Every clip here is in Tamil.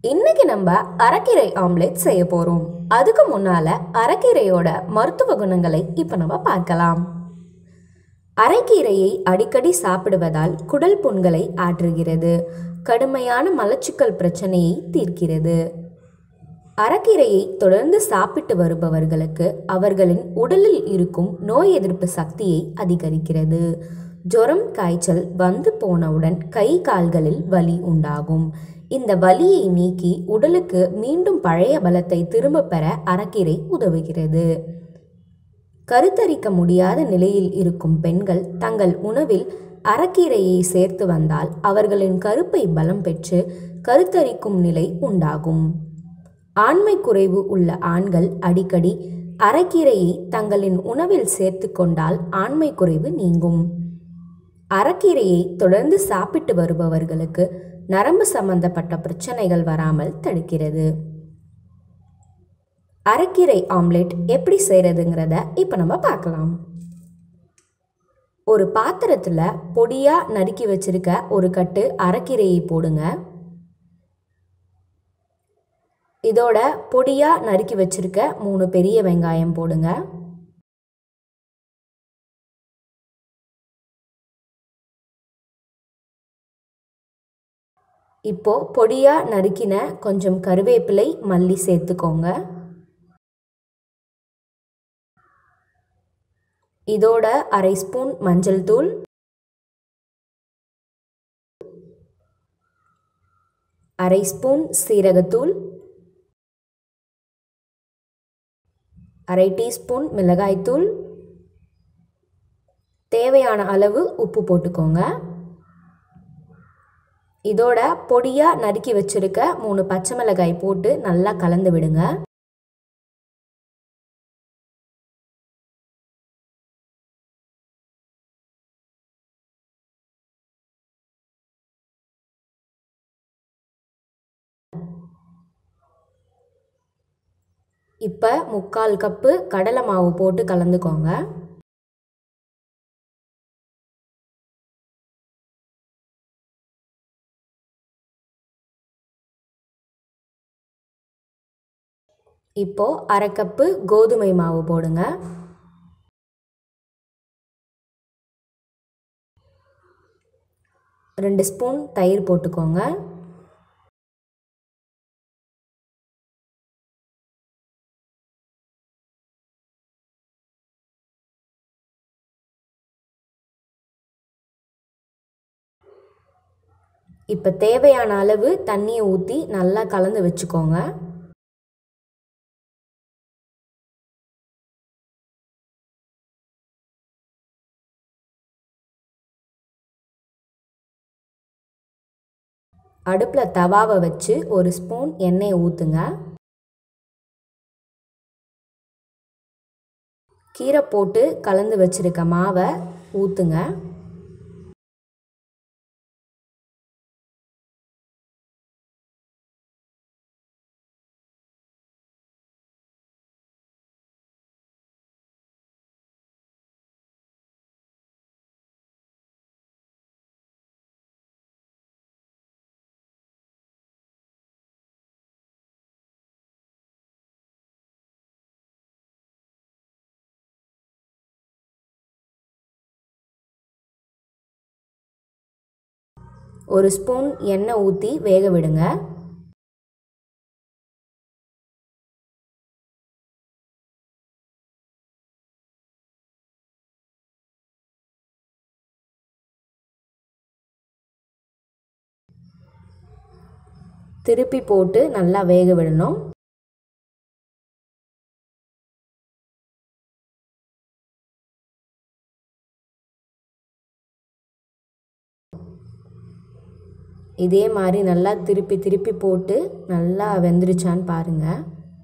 இன்னைக்கு நம்ம அரைக்கீரை ஆம்லெட் செய்ய போகிறோம் அதுக்கு முன்னால் அரைக்கீரையோட மருத்துவ குணங்களை இப்போ நம்ம பார்க்கலாம் அரைக்கீரையை அடிக்கடி சாப்பிடுவதால் குடல் புண்களை ஆற்றுகிறது கடுமையான மலச்சிக்கல் பிரச்சனையை தீர்க்கிறது அரைக்கீரையை தொடர்ந்து சாப்பிட்டு வருபவர்களுக்கு அவர்களின் உடலில் இருக்கும் நோய் எதிர்ப்பு சக்தியை அதிகரிக்கிறது ஜுரம் காய்ச்சல் வந்து போனவுடன் கை கால்களில் வலி உண்டாகும் இந்த வலியை நீக்கி உடலுக்கு மீண்டும் பழைய பலத்தை திரும்ப பெற அரைக்கீரை உதவுகிறது கருத்தரிக்க முடியாத நிலையில் இருக்கும் பெண்கள் தங்கள் உணவில் அரைக்கீரையை சேர்த்து வந்தால் அவர்களின் கருப்பை பலம் பெற்று கருத்தரிக்கும் நிலை உண்டாகும் ஆண்மை குறைவு உள்ள ஆண்கள் அடிக்கடி அரைக்கீரையை தங்களின் உணவில் சேர்த்து கொண்டால் ஆண்மை குறைவு நீங்கும் அரைக்கீரையை தொடர்ந்து சாப்பிட்டு வருபவர்களுக்கு நரம்பு சம்பந்தப்பட்ட பிரச்சனைகள் வராமல் தடுக்கிறது அரைக்கீரை ஆம்லெட் எப்படி செய்கிறதுங்கிறத இப்போ நம்ம பார்க்கலாம் ஒரு பாத்திரத்தில் பொடியாக நறுக்கி வச்சிருக்க ஒரு கட்டு அரைக்கீரையை போடுங்க இதோட பொடியாக நறுக்கி வச்சிருக்க மூணு பெரிய வெங்காயம் போடுங்க இப்போ பொடியாக நறுக்கின கொஞ்சம் கருவேப்பிலை மல்லி சேர்த்துக்கோங்க இதோட அரை ஸ்பூன் மஞ்சள் தூள் அரை ஸ்பூன் சீரகத்தூள் அரை டீஸ்பூன் மிளகாய்த்தூள் தேவையான அளவு உப்பு போட்டுக்கோங்க இதோட பொடியாக நறுக்கி வச்சுருக்க மூணு பச்சை மிளகாய் போட்டு நல்லா கலந்து விடுங்க இப்போ முக்கால் கப்பு கடலை மாவு போட்டு கலந்துக்கோங்க இப்போ அரை கப்பு கோதுமை மாவு போடுங்க ரெண்டு ஸ்பூன் தயிர் போட்டுக்கோங்க இப்போ தேவையான அளவு தண்ணியை ஊற்றி நல்லா கலந்து வச்சுக்கோங்க அடுப்பில் தவாவை வச்சு ஒரு ஸ்பூன் எண்ணெயை ஊற்றுங்க கீரை போட்டு கலந்து வச்சுருக்க மாவை ஊற்றுங்க ஒரு ஸ்பூன் எண்ணெய் ஊற்றி வேக விடுங்க திருப்பி போட்டு நல்லா வேக விடணும் இதே மாதிரி நல்லா திருப்பி திருப்பி போட்டு நல்லா வெந்துருச்சான்னு பாருங்கள்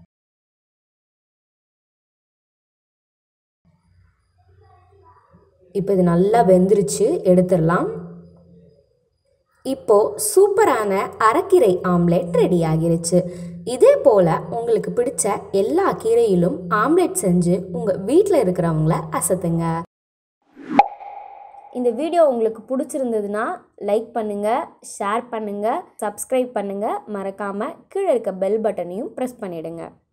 இப்போ இது நல்லா வெந்துருச்சு எடுத்துடலாம் இப்போது சூப்பரான அரைக்கீரை ஆம்லெட் ரெடி ஆகிருச்சு இதே போல் உங்களுக்கு பிடிச்ச எல்லா கீரையிலும் ஆம்லெட் செஞ்சு உங்கள் வீட்டில் இருக்கிறவங்கள அசத்துங்க இந்த வீடியோ உங்களுக்கு பிடிச்சிருந்ததுன்னா லைக் பண்ணுங்கள் ஷேர் பண்ணுங்கள் சப்ஸ்கிரைப் பண்ணுங்கள் மறக்காமல் கீழே இருக்க பெல் பட்டனையும் ப்ரெஸ் பண்ணிடுங்க